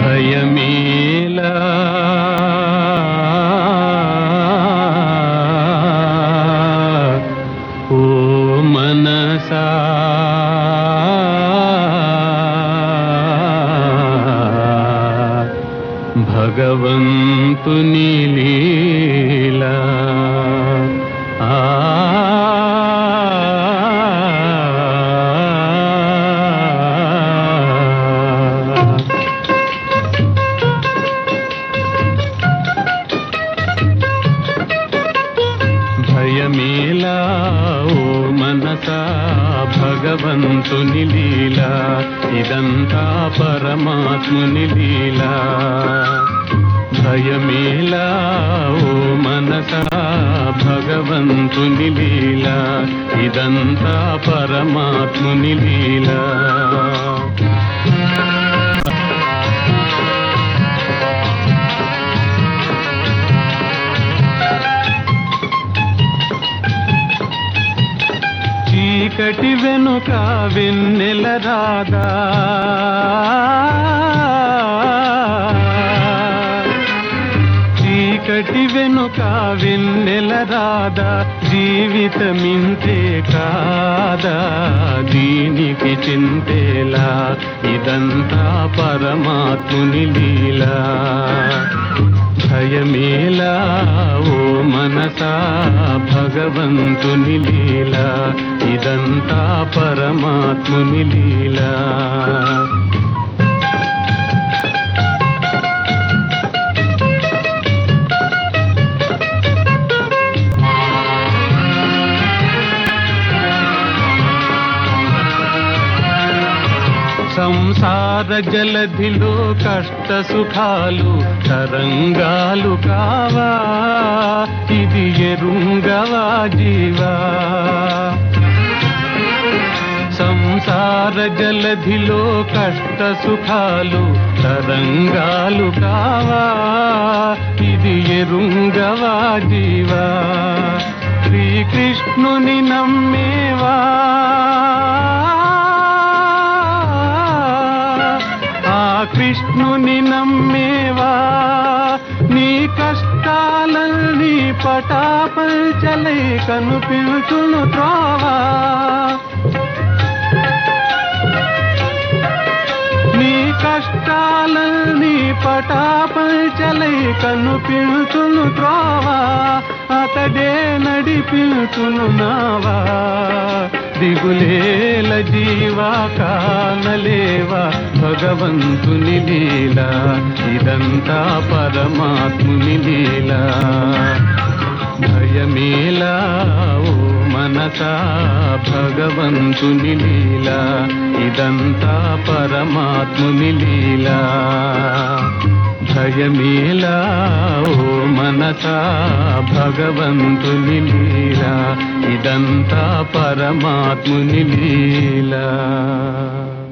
భయమేలా ఓ మనసా భగవంతుని లీలా ఆ భయమేలా ఓ మనసా భగవంతుని లీలా ఇదంతా పరమాత్ముని లీలా భయమేలా ఓ మనసా భగవంతుని లీలా ఇదంతా పరమాత్ముని లీలా చీకటి వెనుక వెన్నెల రాదా చీకటి వెనుక వెన్నెల రాదా జీవితమింతే కాదా దీనికి చింతేలా ఇదంతా పరమాత్ముని లీలా భయమేలా ఓ మనసా భగవంతుని లీలా ఇదంతా పరమాత్ముని లీలా సంసార జలధిలో కష్ట సుఖాలు తరంగాలు కావా ఇది ఎరుంగవా జీవా సంసార జలధిలో కష్ట సుఖాలు తరంగాలు కావా ఇది ఎరుంగవా జీవా శ్రీకృష్ణుని నమ్మేవా ఆ కృష్ణుని నమ్మేవా నీ కష్టాలని పటాపంచలై కనుపించును త్రోవా నీ కష్టాలని పటాపంచలై కనుపించును త్రోవా అతడే నడిపించును నావా దిగులేల జీవా కానలేవా భగవంతుని లీలా ఇదంతా పరమాత్ముని లీలా భయమేలా ఓ మనసా భగవంతుని లీలా ఇదంతా పరమాత్ముని లీలా భయమేలా ఓ మనసా భగవంతుని లీలా ఇదంతా పరమాత్ముని లీలా